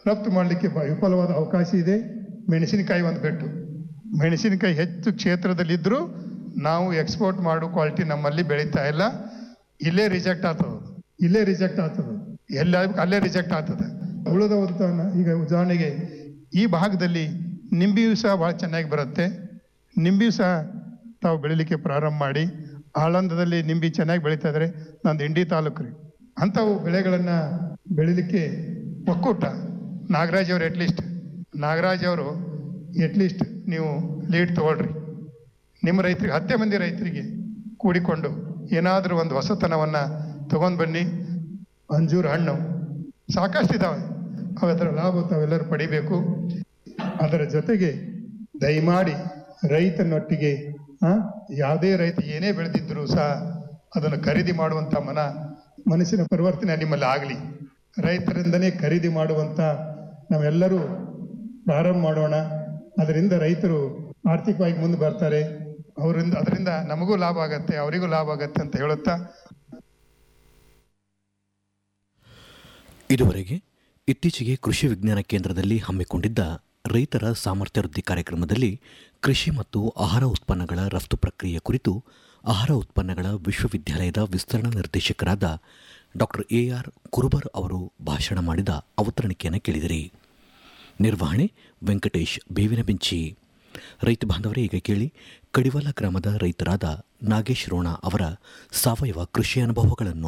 ರಫ್ತು ಮಾಡಲಿಕ್ಕೆ ಬ- ವಿಫಲವಾದ ಅವಕಾಶ ಇದೆ ಮೆಣಸಿನಕಾಯಿ ಒಂದು ಬಿಟ್ಟು ಮೆಣಸಿನಕಾಯಿ ಹೆಚ್ಚು ಕ್ಷೇತ್ರದಲ್ಲಿದ್ದರೂ ನಾವು ಎಕ್ಸ್ಪೋರ್ಟ್ ಮಾಡೋ ಕ್ವಾಲಿಟಿ ನಮ್ಮಲ್ಲಿ ಬೆಳೀತಾ ಇಲ್ಲ ಇಲ್ಲೇ ರಿಜೆಕ್ಟ್ ಆಗ್ತದೆ ಇಲ್ಲೇ ರಿಜೆಕ್ಟ್ ಆಗ್ತದೆ ಎಲ್ಲ ಅಲ್ಲೇ ರಿಜೆಕ್ಟ್ ಆಗ್ತದೆ ಉಳಿದವಂತ ಈಗ ಉದಾಹರಣೆಗೆ ಈ ಭಾಗದಲ್ಲಿ ನಿಂಬಿಯೂ ಸಹ ಭಾಳ ಚೆನ್ನಾಗಿ ಬರುತ್ತೆ ನಿಂಬಿಯೂ ಸಹ ತಾವು ಬೆಳಿಲಿಕ್ಕೆ ಪ್ರಾರಂಭ ಮಾಡಿ ಆಳಂದದಲ್ಲಿ ನಿಂಬಿ ಚೆನ್ನಾಗಿ ಬೆಳೀತಾ ಇದ್ದಾರೆ ನಂದು ಇಂಡಿ ತಾಲೂಕು ರೀ ಅಂಥವು ಬೆಳೆಗಳನ್ನು ಬೆಳಿಲಿಕ್ಕೆ ಒಕ್ಕೂಟ ನಾಗರಾಜ್ ಅವರು ಅಟ್ಲೀಸ್ಟ್ ನಾಗರಾಜ್ ಅವರು ಅಟ್ಲೀಸ್ಟ್ ನೀವು ಲೀಡ್ ತಗೊಳ್ರಿ ನಿಮ್ಮ ರೈತರಿಗೆ ಹತ್ತೆ ಮಂದಿ ರೈತರಿಗೆ ಕೂಡಿಕೊಂಡು ಏನಾದರೂ ಒಂದು ಹೊಸತನವನ್ನು ತಗೊಂಡು ಬನ್ನಿ ಅಂಜೂರ ಹಣ್ಣು ಸಾಕಷ್ಟು ಇದ್ದಾವೆ ಅದರ ಲಾಭ ತಾವೆಲ್ಲರೂ ಪಡಿಬೇಕು ಅದರ ಜೊತೆಗೆ ದಯಮಾಡಿ ರೈತನೊಟ್ಟಿಗೆ ಆ, ಯಾವುದೇ ರೈತ ಏನೇ ಬೆಳೆದಿದ್ದರೂ ಸಹ ಅದನ್ನು ಖರೀದಿ ಮಾಡುವಂಥ ಮನ ಮನಸ್ಸಿನ ಪರಿವರ್ತನೆ ನಿಮ್ಮಲ್ಲಿ ಆಗಲಿ ರೈತರಿಂದನೇ ಖರೀದಿ ಮಾಡುವಂಥ ನಾವೆಲ್ಲರೂ ಪ್ರಾರಂಭ ಮಾಡೋಣ ಅದರಿಂದ ರೈತರು ಆರ್ಥಿಕವಾಗಿ ಮುಂದೆ ಬರ್ತಾರೆ ಅವರಿಂದ ಅದರಿಂದ ನಮಗೂ ಲಾಭ ಆಗತ್ತೆ ಅವರಿಗೂ ಲಾಭ ಆಗತ್ತೆ ಅಂತ ಹೇಳುತ್ತಾ ಇದುವರೆಗೆ ಇತ್ತೀಚೆಗೆ ಕೃಷಿ ವಿಜ್ಞಾನ ಕೇಂದ್ರದಲ್ಲಿ ಹಮ್ಮಿಕೊಂಡಿದ್ದ ರೈತರ ಸಾಮರ್ಥ್ಯ ವೃದ್ಧಿ ಕಾರ್ಯಕ್ರಮದಲ್ಲಿ ಕೃಷಿ ಮತ್ತು ಆಹಾರ ಉತ್ಪನ್ನಗಳ ರಫ್ತು ಪ್ರಕ್ರಿಯೆ ಕುರಿತು ಆಹಾರ ಉತ್ಪನ್ನಗಳ ವಿಶ್ವವಿದ್ಯಾಲಯದ ವಿಸ್ತರಣಾ ನಿರ್ದೇಶಕರಾದ ಡಾಕ್ಟರ್ ಎ ಆರ್ ಕುರುಬರ್ ಅವರು ಭಾಷಣ ಮಾಡಿದ ಅವತರಣಿಕೆಯನ್ನು ಕೇಳಿದಿರಿ ನಿರ್ವಹಣೆ ವೆಂಕಟೇಶ್ ಬೇವಿನ ಬೆಂಚಿ ರೈತ ಬಾಂಧವರೇ ಈಗ ಕೇಳಿ ಕಡಿವಾಲ ಗ್ರಾಮದ ರೈತರಾದ ನಾಗೇಶ್ ರೋಣ ಅವರ ಸಾವಯವ ಕೃಷಿ ಅನುಭವಗಳನ್ನು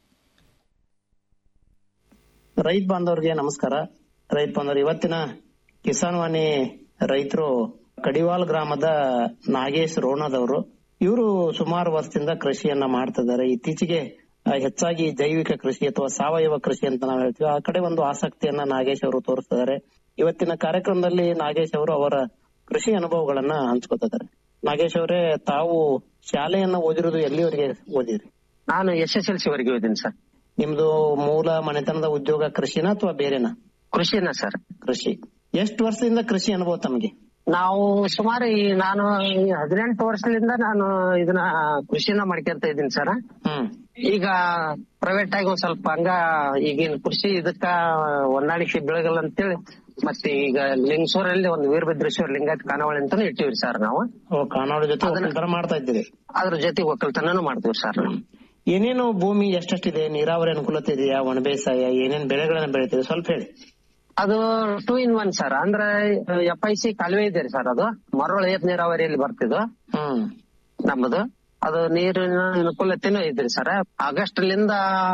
ರೈತ ಬಾಂಧವರಿಗೆ ನಮಸ್ಕಾರ ರೈತ ಬಾಂಧವರು ಇವತ್ತಿನ ಕಿಸಾನ್ ವಾಣಿ ರೈತರು ಕಡಿವಾಲ್ ಗ್ರಾಮದ ನಾಗೇಶ್ ರೋಣದವರು ಇವರು ಸುಮಾರು ವರ್ಷದಿಂದ ಕೃಷಿಯನ್ನ ಮಾಡ್ತಿದ್ದಾರೆ ಇತ್ತೀಚೆಗೆ ಆ, ಹೆಚ್ಚಾಗಿ ಜೈವಿಕ ಕೃಷಿ ಅಥವಾ ಸಾವಯವ ಕೃಷಿ ಅಂತ ನಾವು ಹೇಳ್ತೀವಿ ಆ ಕಡೆ ಒಂದು ಆಸಕ್ತಿಯನ್ನ ನಾಗೇಶ್ ಅವರು ತೋರಿಸ್ತಿದ್ದಾರೆ ಇವತ್ತಿನ ಕಾರ್ಯಕ್ರಮದಲ್ಲಿ ನಾಗೇಶ್ ಅವರು ಅವರ ಕೃಷಿ ಅನುಭವಗಳನ್ನ ಹಂಚ್ಕೋತಿದ್ದಾರೆ ನಾಗೇಶ್ ಅವರೇ ತಾವು ಶಾಲೆಯನ್ನ ಓದಿರೋದು ಎಲ್ಲಿವರೆಗೆ ಓದಿರಿ ನಾನು ಎಸ್ ಎಸ್ ಎಲ್ ಸಿ ವರೆಗೆ ಓದಿನಿ ಸರ್ ನಿಮ್ದು ಮೂಲ ಮನೆತನದ ಉದ್ಯೋಗ ಕೃಷಿನ ಅಥವಾ ಬೇರೆನಾ ಕೃಷಿನ ಸರ್ ಕೃಷಿ ಎಷ್ಟು ವರ್ಷದಿಂದ ಕೃಷಿ ಅನುಭವ ತಮಗೆ ನಾವು ಸುಮಾರು ಈ ನಾನು ಈ ಹದಿನೆಂಟು ವರ್ಷದಿಂದ ನಾನು ಇದನ್ನ ಕೃಷಿನ ಮಾಡ್ಕೊಂತ ಇದ್ದೀನಿ ಸರ್ ಹ್ಮ್ ಈಗ ಪ್ರೈವೇಟ್ ಆಗಿ ಒಂದ್ ಸ್ವಲ್ಪ ಹಂಗ ಈಗಿನ ಕೃಷಿ ಇದಕ್ಕ ಹೊಂದಾಣಿಕೆ ಬೆಳಗಲ್ಲ ಅಂತೇಳಿ ಮತ್ತೆ ಈಗ ಲಿಂಗಸೂರಲ್ಲಿ ಒಂದು ವೀರಭದ್ರೇಶ್ವರ ಲಿಂಗಾಯತ್ ಖಾನಾವಳಿ ಅಂತಾನು ಇಟ್ಟಿವಿ ಸರ್ ನಾವು ಓ ಕಾನಾಡು ಜೊತೆ ಒಕ್ಕಲ್ತನ ಮಾಡ್ತಾ ಇದ್ದೀರಿ ಅದ್ರ ಜೊತೆ ಒಕ್ಕಲ್ತನನು ಮಾಡ್ತೀವಿ ಸರ್ ನಾವು ಏನೇನು ಭೂಮಿ ಎಷ್ಟೆಷ್ಟಿದೆ ನೀರಾವರಿ ಅನುಕೂಲತೆ ಇದೆಯಾ ಒಣ ಬೇಸಾಯ ಏನೇನ್ ಬೆಳೆಗಳನ್ನ ಬೆಳಿತೀವಿ ಸ್ವಲ್ಪ ಹೇಳಿ ಅದು ಟೂ ಇನ್ ಒನ್ ಸರ್ ಅಂದ್ರೆ ಎಫ್ ಐ ಸಿ ಕಾಲುವೆ ಇದೆ ಸರ್ ಅದು ಮರಳು ಏತ್ ನೀರಾವರಿಯಲ್ಲಿ ಬರ್ತಿದ್ದು ಹ್ಮ್ ನಮ್ಮದು ಅದು ನೀರಿನ ಅನುಕೂಲತೆನೂ ಇದ್ರಿ ಸರ್ ಆಗಸ್ಟ್ ಲಿಂದ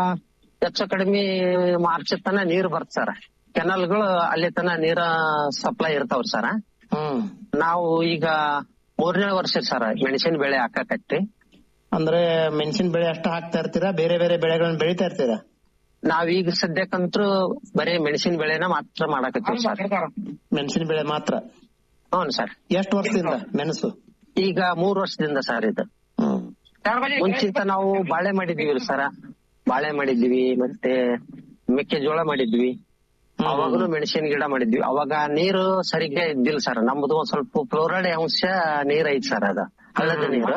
ಹೆಚ್ಚು ಕಡಿಮೆ ಮಾರ್ಚ್ ತನ ನೀರ್ ಬರ್ತ ಸರ್ ಕೆನಲ್ಗಳು ಅಲ್ಲಿ ತನ ನೀರ ಸಪ್ಲೈ ಇರ್ತಾವ್ರಿ ಸರ್ ಹ್ಮ್ ನಾವು ಈಗ ಮೂರನೇ ವರ್ಷ ಸರ್ ಮೆಣಸಿನ ಬೆಳೆ ಹಾಕಕತ್ತಿ ಅಂದ್ರೆ ಮೆಣಸಿನ ಬೆಳೆ ಅಷ್ಟ ಹಾಕ್ತಾ ಇರ್ತೀರಾ ಬೇರೆ ಬೇರೆ ಬೆಳೆಗಳನ್ನ ಬೆಳಿತಾ ಇರ್ತೀರಾ ನಾವೀಗ ಸದ್ಯಕ್ಕಂತೂ ಬರೀ ಮೆಣಸಿನ ಬೆಳೆನ ಮಾತ್ರ ಮಾಡಾಕತ್ತೀವಿ ಸರ್ ಮೆಣಸಿನ ಬೆಳೆ ಮಾತ್ರ ಹ್ಞೂ ಸರ್ ಎಷ್ಟು ವರ್ಷದಿಂದ ಮೆಣಸು ಈಗ ಮೂರ್ ವರ್ಷದಿಂದ ಸರ್ ಇದು ಹ್ಮ್ ಮುಂಚಿತ ನಾವು ಬಾಳೆ ಮಾಡಿದ್ವಿ ಸರ ಬಾಳೆ ಮಾಡಿದ್ವಿ ಮತ್ತೆ ಮೆಕ್ಕೆಜೋಳ ಮಾಡಿದ್ವಿ ಅವಾಗನು ಮೆಣಸಿನ ಗಿಡ ಮಾಡಿದ್ವಿ ಅವಾಗ ನೀರು ಸರಿಗೆ ಇದ್ದಿಲ್ಲ ಸರ್ ನಮ್ದು ಒಂದ್ ಸ್ವಲ್ಪ ಫ್ಲೋರೈಡ್ ಅಂಶ ನೀರ್ ಐತ್ ಸರ್ ಅದ ಹಳ್ಳದ ನೀರು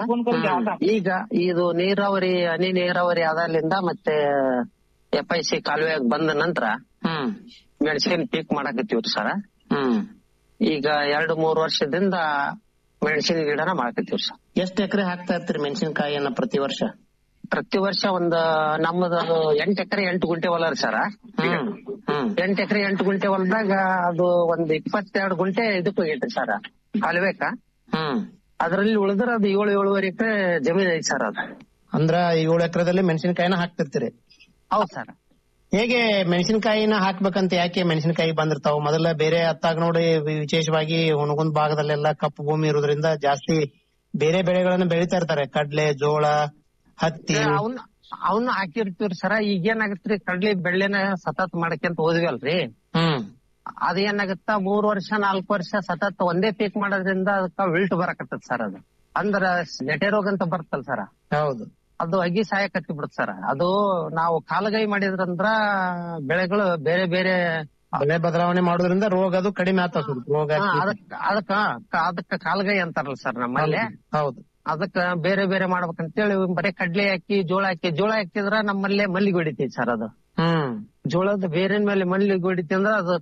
ಈಗ ಇದು ನೀರಾವರಿ ಹನಿ ನೀರಾವರಿ ಆದಾಗ್ಲಿಂದ ಮತ್ತೆ ಎಫ್ ಐ ಸಿ ಕಾಲುವೆ ಬಂದ ನಂತರ ಹ್ಮ್ ಮೆಣಸಿನ ಪೀಕ್ ಮಾಡಾಕತ್ತೀವ್ರಿ ಸರ್ ಹ್ಮ್ ಈಗ ಎರಡು ಮೂರು ವರ್ಷದಿಂದ ಮೆಣಸಿನ ಗಿಡನ ಮಾಡಾಕತ್ತೀವ್ರಿ ಸರ್ ಎಷ್ಟು ಎಕರೆ ಹಾಕ್ತಾ ಇರ್ತೀರಿ ಮೆಣಸಿನಕಾಯಿಯನ್ನ ಪ್ರತಿ ವರ್ಷ ಪ್ರತಿ ವರ್ಷ ಒಂದ್ ನಮ್ಮದು ಅದು ಎಂಟ್ ಎಕರೆ ಎಂಟು ಗುಂಟೆ ಹೊಲ ರೀ ಸರ ಹ್ಮ್ ಹ್ಮ್ ಎಂಟ್ ಎಕರೆ ಎಂಟು ಗುಂಟೆ ಹೊಲದಾಗ ಅದು ಒಂದ್ ಇಪ್ಪತ್ತೆರಡು ಗುಂಟೆ ಇದಕ್ ಹೋಗೈತ್ರಿ ಸರ ಕಾಲುವೆಕ ಹ್ಮ್ ಅದ್ರಲ್ಲಿ ಉಳಿದ್ರ ಅದು ಏಳು ಏಳುವರೆ ಎಕರೆ ಜಮೀನ್ ಐತಿ ಸರ್ ಅದು ಅಂದ್ರ ಏಳು ಎಕರೆದಲ್ಲಿ ಮೆಣಸಿನಕಾಯಿನ ಹಾಕ್ತಿರ್ತೀರಿ ಹೌದ್ ಸರ್ ಹೇಗೆ ಮೆಣಸಿನಕಾಯಿನ ಹಾಕ್ಬೇಕಂತ ಯಾಕೆ ಮೆಣಸಿನಕಾಯಿ ಬಂದಿರ್ತಾವ ಮೊದಲ ಬೇರೆ ಹತ್ತಾಗ ನೋಡಿ ವಿ- ವಿಶೇಷವಾಗಿ ಹುಣಗುಂದ್ ಭಾಗದಲ್ಲೆಲ್ಲ ಕಪ್ಪು ಭೂಮಿ ಇರೋದ್ರಿಂದ ಜಾಸ್ತಿ ಬೇರೆ ಬೆಳೆಗಳನ್ನ ಬೆಳಿತಾ ಇರ್ತಾರೆ ಕಡ್ಲೆ ಜೋಳ ಹತ್ತಿ ಅವನ್ ಅವನ್ನ ಹಾಕಿರ್ತೀವ್ರಿ ಸರ ಈಗ ಏನಾಗತ್ರಿ ಕಡ್ಲಿ ಬೆಳ್ಳೆನ ಸತತ್ ಮಾಡಕ್ಯಂತ ಹೋದ್ವಲ್ರಿ ಹ್ಮ್ ಅದೇನಾಗತ್ತ ಮೂರ್ ವರ್ಷ ನಾಲ್ಕು ವರ್ಷ ಸತತ್ ಒಂದೇ ಪೀಕ್ ಮಾಡೋದ್ರಿಂದ ಅದಕ್ಕ ವಿಲ್ಟ್ ಬರಕತ್ತದ ಸರ್ ಅದು ಅಂದ್ರ ನೆಟೆ ರೋಗ ಅಂತ ಬರ್ತಲ್ ಸರ ಹೌದು ಅದು ಅಗಿ ಸಾಯಕತ್ತಿ ಬಿಡುತ್ತೆ ಸರ್ ಅದು ನಾವು ಕಾಲಗೈ ಮಾಡಿದ್ರಂದ್ರ ಬೆಳೆಗಳು ಬೇರೆ ಬೇರೆ ಬೆಳೆ ಬದಲಾವಣೆ ಮಾಡೋದ್ರಿಂದ ರೋಗ ಅದು ಕಡಿಮೆ ಆಗ್ತಾವ ಸ್ವಲ್ಪ ರೋಗ ಹಾ, ಕೀಟ. ಅದಕ್ಕ ಅದಕ್ಕ ಅದಕ್ಕ ಕಾಲಗೈ ಅಂತಾರಲ್ಲ ಸರ್ ನಮ್ಮಲ್ಲಿ ಹೌದು ಅದಕ್ಕ ಬೇರೆ ಬೇರೆ ಮಾಡ್ಬೇಕಂತೇಳಿ ಬರೀ ಕಡ್ಲೆ ಹಾಕಿ ಜೋಳ ಹಾಕಿ ಜೋಳ ಹಾಕಿದ್ರ ನಮ್ಮಲ್ಲೇ ಮಲ್ಲಿಗೆ ಹೊಡಿತೈತಿ ಸರ್ ಅದು ಹ್ಮ್ ಜೋಳದ ಬೇರಿನ ಮೇಲೆ ಮಲ್ಲಿಗೆ ಹೊಡಿತಿ ಅಂದ್ರ ಅದು